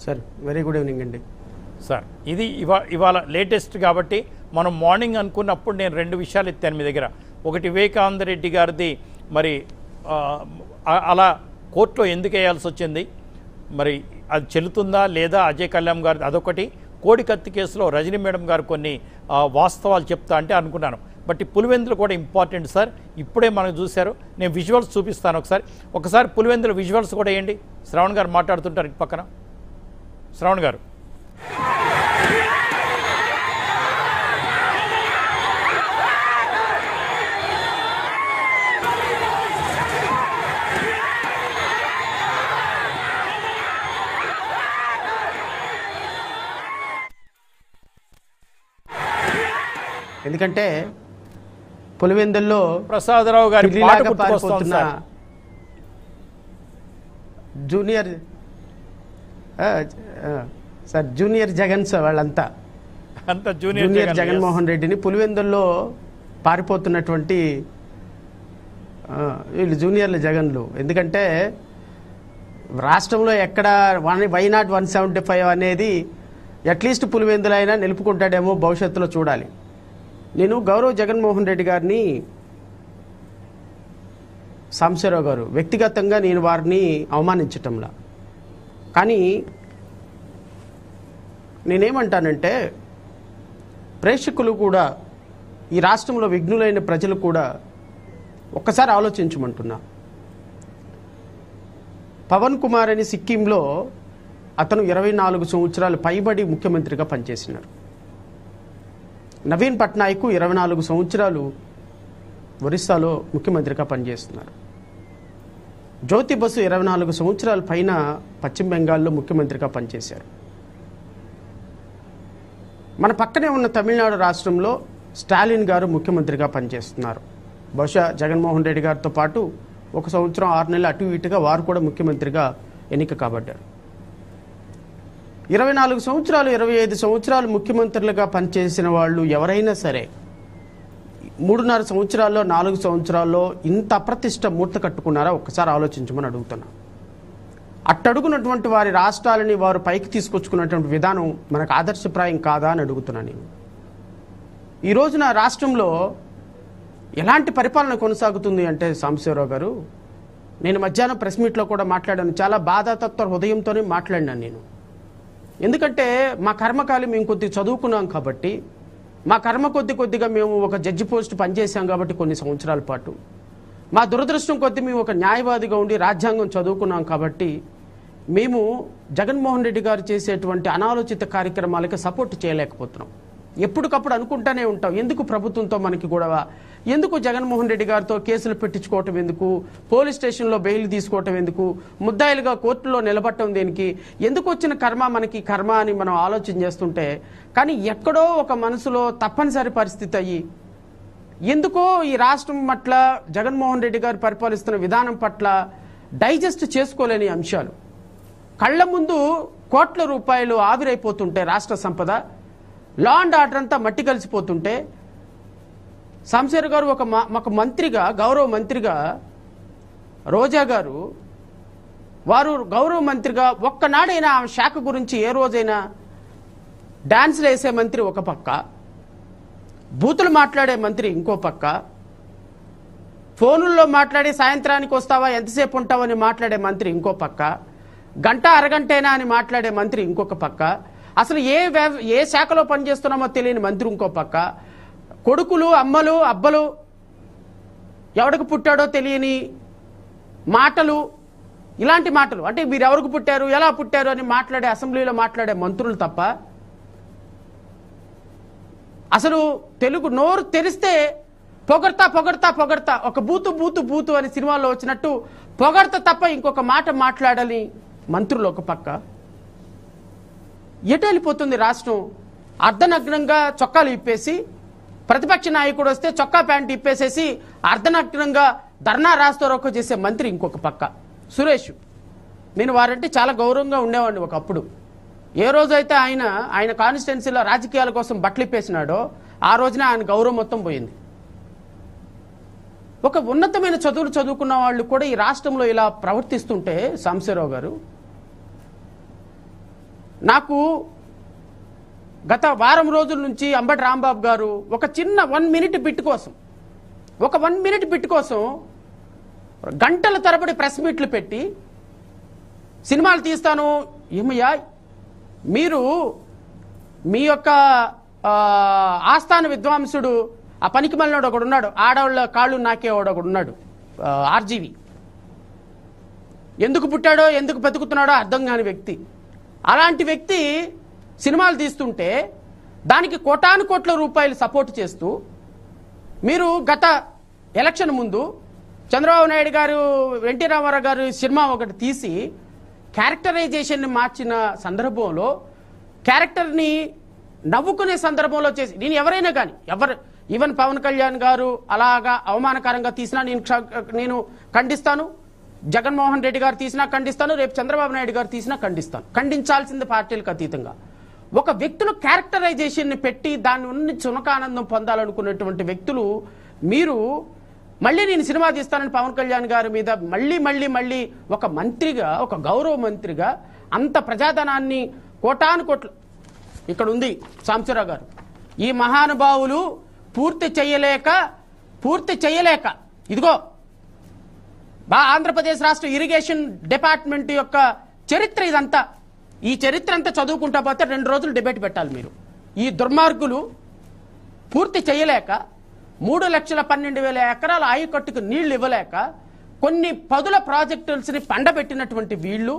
Sir very good evening అండి sir ఇది ఇవా ఇవాళ లేటెస్ట్ కాబట్టి మనం మార్నింగ్ అనుకున్నప్పుడు నేను రెండు విషయాలు ఎత్తాను మీ దగ్గర ఒకటి వివేకానంద రెడ్డి గారిది మరి ఆ, ఆ- అలా కోర్టులో ఎందుకు వేయాల్సి వచ్చింది మరి అది చెల్లుతుందా లేదా అజయ్ కళ్యాణ్ గారి అదొకటి కోడి కత్తి కేసులో రజనీ మేడం గారు కొన్ని ఆ, వాస్తవాలు చెప్తా అంటే అనుకున్నాను బట్ ఈ పులివెందులు కూడా ఇంపార్టెంట్ సార్ ఇప్పుడే మనకు చూశారు నేను విజువల్స్ చూపిస్తాను ఒకసారి ఒకసారి పులివెందుల విజువల్స్ కూడా వేయండి శ్రవణ్ గారు మాట్లాడుతుంటారు ఇటు పక్కన శ్రవణ్ గారు ఎందుకంటే పులివెందుల్లో ప్రసాదరావు గారి పాట పిల్లిలాగా గుర్తుకొస్తోంది పారిపోతున్న సార్ జూనియర్ ఆ, ఆ, సార్ జూనియర్ జగన్ సార్ వాళ్ళంతా అంత జూనియర్ జూనియర్ జగన్ జగన్మోహన్ రెడ్డిని పులివెందుల్లో పారిపోతున్నటువంటి ఆ, వీళ్ళు జూనియర్ల జగన్లు ఎందుకంటే రాష్ట్రంలో ఎక్కడ one why not one seventy five అనేది అట్లీస్ట్ పులివెందులు అయినా నిలుపుకుంటాడేమో భవిష్యత్తులో చూడాలి నేను గౌరవ్ జగన్మోహన్ రెడ్డి గారిని సాంబశివరావు గారు వ్యక్తిగతంగా నేను వారిని అవమానించటంలా కానీ నేనేమంటానంటే ప్రేక్షకులు కూడా ఈ రాష్ట్రంలో విఘ్నులైన ప్రజలు కూడా ఒక్కసారి ఆలోచించమంటున్నా పవన్ కుమార్ అని సిక్కింలో అతను ఇరవై నాలుగు సంవత్సరాలు పైబడి ముఖ్యమంత్రిగా పనిచేసినారు నవీన్ పట్నాయక్ ఇరవై నాలుగు సంవత్సరాలు ఒరిస్సాలో ముఖ్యమంత్రిగా పనిచేస్తున్నారు జ్యోతి బసు ఇరవై నాలుగు సంవత్సరాల పైన పశ్చిమ బెంగాల్లో ముఖ్యమంత్రిగా పనిచేశారు మన పక్కనే ఉన్న తమిళనాడు రాష్ట్రంలో స్టాలిన్ గారు ముఖ్యమంత్రిగా పనిచేస్తున్నారు బహుశా జగన్మోహన్ రెడ్డి గారితో పాటు ఒక సంవత్సరం ఆరు నెలలు అటు ఇటుగా వారు కూడా ముఖ్యమంత్రిగా ఎన్నిక కాబడ్డారు ఇరవై నాలుగు సంవత్సరాలు ఇరవై ఐదు సంవత్సరాలు ముఖ్యమంత్రులుగా పనిచేసిన వాళ్ళు ఎవరైనా సరే మూడున్నర సంవత్సరాల్లో నాలుగు సంవత్సరాల్లో ఇంత అప్రతిష్ట మూర్త కట్టుకున్నారా ఒక్కసారి ఆలోచించమని అడుగుతున్నా అట్టడుగునటువంటి వారి రాష్ట్రాలని వారు పైకి తీసుకొచ్చుకున్నటువంటి విధానం మనకు ఆదర్శప్రాయం కాదా అని అడుగుతున్నా నేను ఈ రోజున రాష్ట్రంలో ఎలాంటి పరిపాలన కొనసాగుతుంది అంటే సాంబశివరావు గారు నేను మధ్యాహ్నం ప్రెస్ మీట్లో కూడా మాట్లాడాను చాలా బాధాతత్వ హృదయంతోనే మాట్లాడినాను నేను ఎందుకంటే మా కర్మకాలి మేము కొద్ది చదువుకున్నాం కాబట్టి మా కర్మ కొద్ది కొద్దిగా మేము ఒక జడ్జి పోస్ట్ పనిచేసాం కాబట్టి కొన్ని సంవత్సరాల పాటు మా దురదృష్టం కొద్ది మేము ఒక న్యాయవాదిగా ఉండి రాజ్యాంగం చదువుకున్నాం కాబట్టి మేము జగన్మోహన్ రెడ్డి గారు చేసేటువంటి అనాలోచిత కార్యక్రమాలకి సపోర్ట్ చేయలేకపోతున్నాం ఎప్పటికప్పుడు అనుకుంటానే ఉంటాం ఎందుకు ప్రభుత్వంతో మనకి గొడవ ఎందుకు జగన్మోహన్ రెడ్డి గారితో కేసులు పెట్టించుకోవటం ఎందుకు పోలీస్ స్టేషన్లో బెయిల్ తీసుకోవటం ఎందుకు ముద్దాయిలుగా కోర్టులో నిలబడటం దేనికి ఎందుకు వచ్చిన కర్మ మనకి కర్మ అని మనం ఆలోచన చేస్తుంటే కానీ ఎక్కడో ఒక మనసులో తప్పనిసరి పరిస్థితి అయ్యి ఎందుకో ఈ రాష్ట్రం పట్ల జగన్మోహన్ రెడ్డి గారు పరిపాలిస్తున్న విధానం పట్ల డైజెస్ట్ చేసుకోలేని అంశాలు కళ్ళ ముందు కోట్ల రూపాయలు ఆవిరైపోతుంటే రాష్ట్ర సంపద లా అండ్ ఆర్డర్ అంతా మట్టి కలిసిపోతుంటే సంశేర్ గారు ఒక మ- ఒక మంత్రిగా గౌరవ మంత్రిగా రోజా గారు వారు గౌరవ మంత్రిగా ఒక్కనాడైనా ఆమె శాఖ గురించి ఏ రోజైనా డాన్స్లు వేసే మంత్రి ఒక పక్క బూతులు మాట్లాడే మంత్రి ఇంకో పక్క ఫోనుల్లో మాట్లాడి సాయంత్రానికి వస్తావా ఎంతసేపు ఉంటావని మాట్లాడే మంత్రి ఇంకో పక్క గంట అరగంటేనా అని మాట్లాడే మంత్రి ఇంకొక పక్క అసలు ఏ వ్యవ- ఏ శాఖలో పనిచేస్తున్నామో తెలియని మంత్రి ఇంకో పక్క కొడుకులు అమ్మలు అబ్బలు ఎవడికి పుట్టాడో తెలియని మాటలు ఇలాంటి మాటలు అంటే మీరు ఎవరికి పుట్టారు ఎలా పుట్టారు అని మాట్లాడే అసెంబ్లీలో మాట్లాడే మంత్రులు తప్ప అసలు తెలుగు నోరు తెరిస్తే పొగడతా పొగడతా పొగడతా ఒక బూతు బూతు బూతు అని సినిమాలో వచ్చినట్టు పొగడతా తప్ప ఇంకొక మాట మాట్లాడాలి మంత్రులు ఒక పక్క ఎటు వెళ్ళిపోతుంది రాష్ట్రం అర్ధనగ్నంగా చొక్కాలు ఇప్పేసి ప్రతిపక్ష నాయకుడు వస్తే చొక్కా ప్యాంట్ ఇప్పేసేసి అర్ధనగ్నంగా ధర్నా రాస్తారోకో చేసే మంత్రి ఇంకొక పక్క సురేష్ నేను వారంటే చాలా గౌరవంగా ఉండేవాడిని ఒకప్పుడు ఏ రోజైతే ఆయన ఆయన కాన్స్టిట్యున్సీలో రాజకీయాల కోసం బట్టలు ఇప్పేసినాడో ఆ రోజున ఆయన గౌరవం మొత్తం పోయింది ఒక ఉన్నతమైన చదువులు చదువుకున్న వాళ్ళు కూడా ఈ రాష్ట్రంలో ఇలా ప్రవర్తిస్తుంటే సాంబశివరావు గారు నాకు గత వారం రోజుల నుంచి అంబటి రాంబాబు గారు ఒక చిన్న వన్ మినిట్ బిట్ కోసం ఒక వన్ మినిట్ బిట్ కోసం గంటల తరబడి ప్రెస్ మీట్లు పెట్టి సినిమాలు తీస్తాను ఏమయ్యా మీరు మీ యొక్క ఆ, ఆస్థాన విద్వాంసుడు ఆ పనికి మళ్ళీ ఒకడు ఉన్నాడు ఆడవాళ్ళ కాళ్ళు నాకేవాడు ఒకడు ఉన్నాడు ఆ, ఆర్జీవి ఎందుకు పుట్టాడో ఎందుకు బతుకుతున్నాడో అర్థం కాని వ్యక్తి అలాంటి వ్యక్తి సినిమాలు తీస్తుంటే దానికి కోటాను కోట్ల రూపాయలు సపోర్ట్ చేస్తూ మీరు గత ఎలక్షన్ ముందు చంద్రబాబు నాయుడు గారు ఎన్టీ రామారావు గారు సినిమా ఒకటి తీసి క్యారెక్టరైజేషన్ని మార్చిన సందర్భంలో క్యారెక్టర్ని నవ్వుకునే సందర్భంలో చేసి నేను ఎవరైనా కానీ ఎవరు ఈవెన్ పవన్ కళ్యాణ్ గారు అలాగా అవమానకరంగా తీసినా నేను క్ష- నేను ఖండిస్తాను జగన్మోహన్ రెడ్డి గారు తీసినా ఖండిస్తాను రేపు చంద్రబాబు నాయుడు గారు తీసినా ఖండిస్తాను ఖండించాల్సింది పార్టీలకు అతీతంగా ఒక వ్యక్తులు క్యారెక్టరైజేషన్ని పెట్టి దాని నుండి చునకానందం పొందాలనుకున్నటువంటి వ్యక్తులు మీరు మళ్ళీ నేను సినిమా తీస్తానని పవన్ కళ్యాణ్ గారి మీద మళ్ళీ మళ్ళీ మళ్ళీ ఒక మంత్రిగా ఒక గౌరవ మంత్రిగా అంత ప్రజాధనాన్ని కోటాను కోట్లు ఇక్కడ ఉంది సాంబశివరావు గారు ఈ మహానుభావులు పూర్తి చేయలేక పూర్తి చేయలేక ఇదిగో బా ఆంధ్రప్రదేశ్ రాష్ట్ర ఇరిగేషన్ డిపార్ట్మెంట్ యొక్క చరిత్ర ఇదంతా ఈ చరిత్ర అంతా చదువుకుంటా పోతే రెండు రోజులు డిబేట్ పెట్టాలి మీరు ఈ దుర్మార్గులు పూర్తి చేయలేక మూడు లక్షల పన్నెండు వేల ఎకరాల ఆయకట్టుకు నీళ్లు ఇవ్వలేక కొన్ని పదుల ప్రాజెక్టుల్స్ని పండబెట్టినటువంటి వీళ్ళు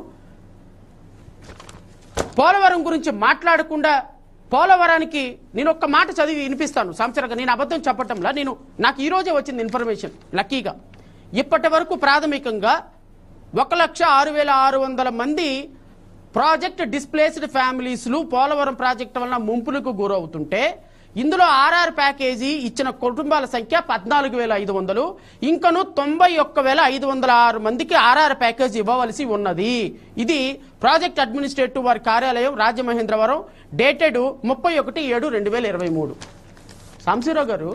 పోలవరం గురించి మాట్లాడకుండా పోలవరానికి నేను ఒక్క మాట చదివి వినిపిస్తాను సంవత్సరంగా నేను అబద్ధం చెప్పటంలా నేను నాకు ఈ రోజే వచ్చింది ఇన్ఫర్మేషన్ లక్కీగా ఇప్పటి వరకు ప్రాథమికంగా ఒక లక్ష ఆరు వేల ఆరు వందల మంది ప్రాజెక్ట్ డిస్ప్లేస్డ్ ఫ్యామిలీస్లు పోలవరం ప్రాజెక్టు వలన ముంపులకు గురవుతుంటే ఇందులో ఆర్ఆర్ ప్యాకేజీ ఇచ్చిన కుటుంబాల సంఖ్య పద్నాలుగు వేల ఐదు వందలు ఇంకను తొంభై ఒక్క వేల ఐదు వందల ఆరు మందికి ఆర్ఆర్ ప్యాకేజీ ఇవ్వవలసి ఉన్నది ఇది ప్రాజెక్ట్ అడ్మినిస్ట్రేటివ్ వారి కార్యాలయం రాజమహేంద్రవరం డేటెడ్ ముప్పై ఒకటి ఏడు రెండు వేల ఇరవై మూడు సాంశీరావు గారు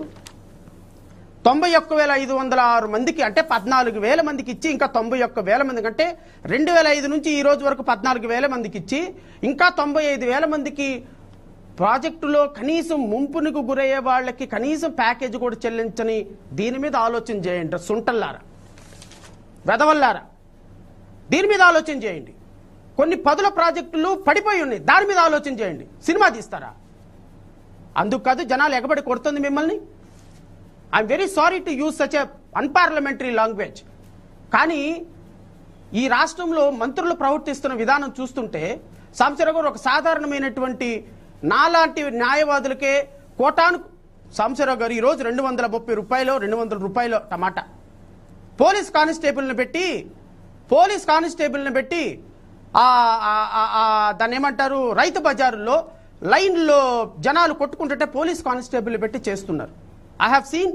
తొంభై ఒక్క వేల ఐదు వందల ఆరు మందికి అంటే పద్నాలుగు వేల మందికి ఇచ్చి ఇంకా తొంభై ఒక్క వేల మందికి అంటే రెండు వేల ఐదు నుంచి ఈ రోజు వరకు పద్నాలుగు వేల మందికి ఇచ్చి ఇంకా తొంభై ఐదు వేల మందికి ప్రాజెక్టులో కనీసం ముంపునకు గురయ్యే వాళ్ళకి కనీసం ప్యాకేజ్ కూడా చెల్లించని దీని మీద ఆలోచన చేయండి సుంటల్లారా వెదవల్లారా దీని మీద ఆలోచన చేయండి కొన్ని పదుల ప్రాజెక్టులు పడిపోయి ఉన్నాయి దాని మీద ఆలోచన చేయండి సినిమా తీస్తారా అందుకు కాదు జనాలు ఎగబడి కొడుతుంది మిమ్మల్ని I'm very sorry to use such a unparliamentary language కానీ ఈ రాష్ట్రంలో మంత్రులు ప్రవర్తిస్తున్న విధానం చూస్తుంటే సాంసరావు గారు ఒక సాధారణమైనటువంటి నాలాంటి న్యాయవాదులకే కోటాను సాంసరావు గారు ఈరోజు రెండు వందల ముప్పై రూపాయలు రెండు వందల రూపాయలు టమాటా పోలీస్ కానిస్టేబుల్ని పెట్టి పోలీస్ కానిస్టేబుల్ని పెట్టి ఆ ఆ- ఆ- ఆ దాన్ని ఏమంటారు రైతు బజారులో లైన్లో జనాలు కొట్టుకుంటుంటే పోలీస్ కానిస్టేబుల్ పెట్టి చేస్తున్నారు I have seen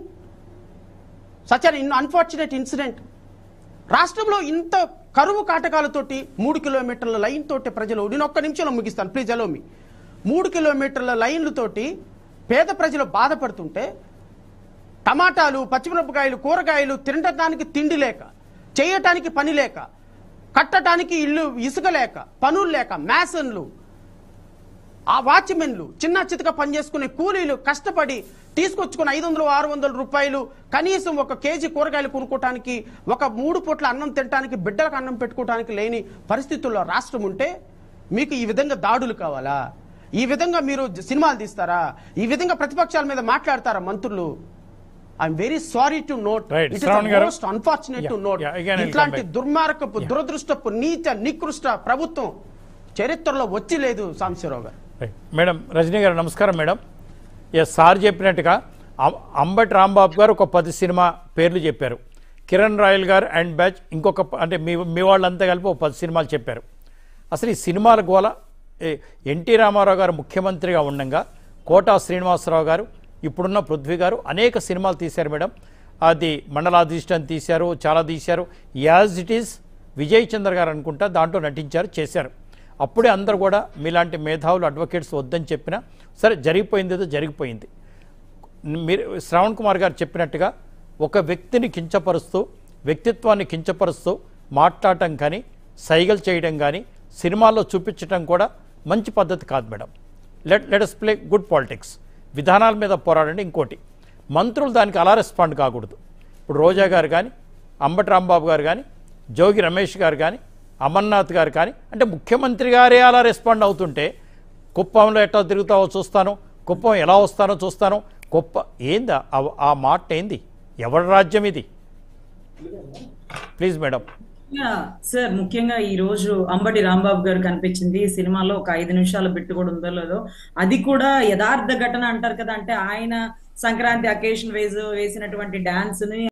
such un unfortunate incident రాష్ట్రంలో ఇంత కరువు కాటకాలతోటి మూడు కిలోమీటర్ల లైన్ తోటి ప్రజలు నేను ఒక్క నిమిషంలో ముగిస్తాను ప్లీజ్ అలో మీ మూడు కిలోమీటర్ల లైన్లతోటి పేద ప్రజలు బాధపడుతుంటే టమాటాలు పచ్చిమిరపకాయలు కూరగాయలు తినడానికి తిండి లేక చేయటానికి పని లేక కట్టడానికి ఇల్లు ఇసుక లేక పనులు లేక మ్యాసన్లు ఆ వాచ్మెన్లు చిన్న చితక పనిచేసుకునే కూలీలు కష్టపడి తీసుకొచ్చుకున్న ఐదు వందలు ఆరు వందల రూపాయలు కనీసం ఒక కేజీ కూరగాయలు కొనుక్కోవటానికి ఒక మూడు పూట్ల అన్నం తినడానికి బిడ్డలకు అన్నం పెట్టుకోవటానికి లేని పరిస్థితుల్లో రాష్ట్రం ఉంటే మీకు ఈ విధంగా దాడులు కావాలా ఈ విధంగా మీరు జ- సినిమాలు తీస్తారా ఈ విధంగా ప్రతిపక్షాల మీద మాట్లాడతారా మంత్రులు I'm very sorry to note Right. It Shravan గారు. Most unfortunate to Yeah, note yeah, again I'll come ఇట్లాంటి back. దుర్మార్గపు దురదృష్టపు నీచ నికృష్ట ప్రభుత్వం చరిత్రలో వచ్చి లేదు సాంబశివరావు గారు రైట్. మేడం రజనీ గారు నమస్కారం మేడం ఎస్ సార్ చెప్పినట్టుగా అం- అంబటి రాంబాబు గారు ఒక పది సినిమా పేర్లు చెప్పారు కిరణ్ రాయల్ గారు అండ్ బ్యాచ్ ఇంకొక ప- అంటే మీ మీ వాళ్ళంతా కలిపి ఒక పది సినిమాలు చెప్పారు అసలు ఈ సినిమాల గోల ఏ- ఎన్టీ రామారావు గారు ముఖ్యమంత్రిగా ఉండగా కోటా శ్రీనివాసరావు గారు ఇప్పుడున్న పృథ్వీ గారు అనేక సినిమాలు తీశారు మేడం అది మండలాధీష్టం తీశారు చాలా తీశారు as it is Vijay Chandra గారు అనుకుంటా దాంట్లో నటించారు చేశారు అప్పుడే అందరు కూడా మీలాంటి మేధావులు అడ్వకేట్స్ వద్దని చెప్పినా సరే జరిగిపోయింది ఏదో జరిగిపోయింది మీరు శ్రావణ్ కుమార్ గారు చెప్పినట్టుగా ఒక వ్యక్తిని కించపరుస్తూ వ్యక్తిత్వాన్ని కించపరుస్తూ మాట్లాడటం కానీ సైగలు చేయడం కానీ సినిమాల్లో చూపించటం కూడా మంచి పద్ధతి కాదు madam let let us play good politics విధానాల మీద పోరాడండి ఇంకోటి మంత్రులు దానికి అలా రెస్పాండ్ కాకూడదు ఇప్పుడు రోజా గారు కానీ అంబటి రాంబాబు గారు కానీ జోగి రమేష్ గారు కానీ అమర్నాథ్ గారు కానీ అంటే ముఖ్యమంత్రి గారే అలా రెస్పాండ్ అవుతుంటే కుప్పంలో ఎట్లా తిరుగుతావో చూస్తాను కుప్పం ఎలా వస్తానో చూస్తాను కుప్ప ఏందా ఆ- ఆ మాట ఏంది ఎవరి రాజ్యం ఇది ప్లీజ్ మేడం యా, సార్ ముఖ్యంగా ఈ రోజు అంబటి రాంబాబు గారు కనిపించింది ఈ సినిమాలో ఒక ఐదు నిమిషాల బిట్టు కూడా ఉందో లేదో అది కూడా యథార్థ ఘటన అంటారు కదా అంటే ఆయన సంక్రాంతి అకేషన్ వేసి వేసినటువంటి డాన్స్ ని